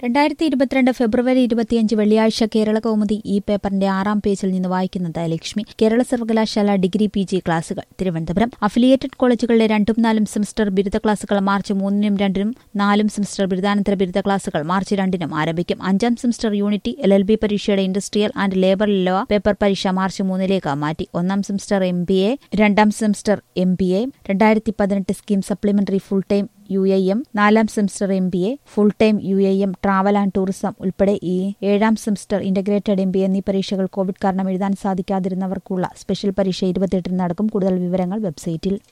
രണ്ടായിരത്തി ഇരുപത്തിരണ്ട് ഫെബ്രുവരി ഇരുപത്തിയഞ്ച് വെള്ളിയാഴ്ച കേരള കൗമുദി ഈ പേപ്പറിന്റെ ആറാം പേജിൽ നിന്ന് വായിക്കുന്നത് ലക്ഷ്മി കേരള സർവകലാശാല ഡിഗ്രി പി ജി ക്ലാസുകൾ തിരുവനന്തപുരം അഫിലിയേറ്റഡ് കോളേജുകളിലെ രണ്ടും നാലും സെമസ്റ്റർ ബിരുദ ക്ലാസുകൾ മാർച്ച് മൂന്നിനും രണ്ടിനും നാലും സെമസ്റ്റർ ബിരുദാനന്തര ബിരുദ ക്ലാസുകൾ മാർച്ച് രണ്ടിനും ആരംഭിക്കും അഞ്ചാം semester unitary L L B പരീക്ഷയുടെ industrial and labour law paper പരീക്ഷ മാർച്ച് മൂന്നിലേക്ക് മാറ്റി ഒന്നാം സെമസ്റ്റർ എം ബി എ രണ്ടാം സെമസ്റ്റർ എം ബി എ രണ്ടായിരത്തി പതിനെട്ട് scheme supplementary full time U A M നാലാം semester M B A full time U A M travel and tourism ഉൾപ്പെടെ ഈ ഏഴാം സെമസ്റ്റർ ഇന്റഗ്രേറ്റഡ് എം ബി എന്നീ പരീക്ഷകൾ Covid കാരണം എഴുതാൻ സാധിക്കാതിരുന്നവർക്കുള്ള സ്പെഷ്യൽ പരീക്ഷ ഇരുപത്തിയെട്ടിന് നടക്കും കൂടുതൽ വിവരങ്ങൾ വെബ്സൈറ്റിൽ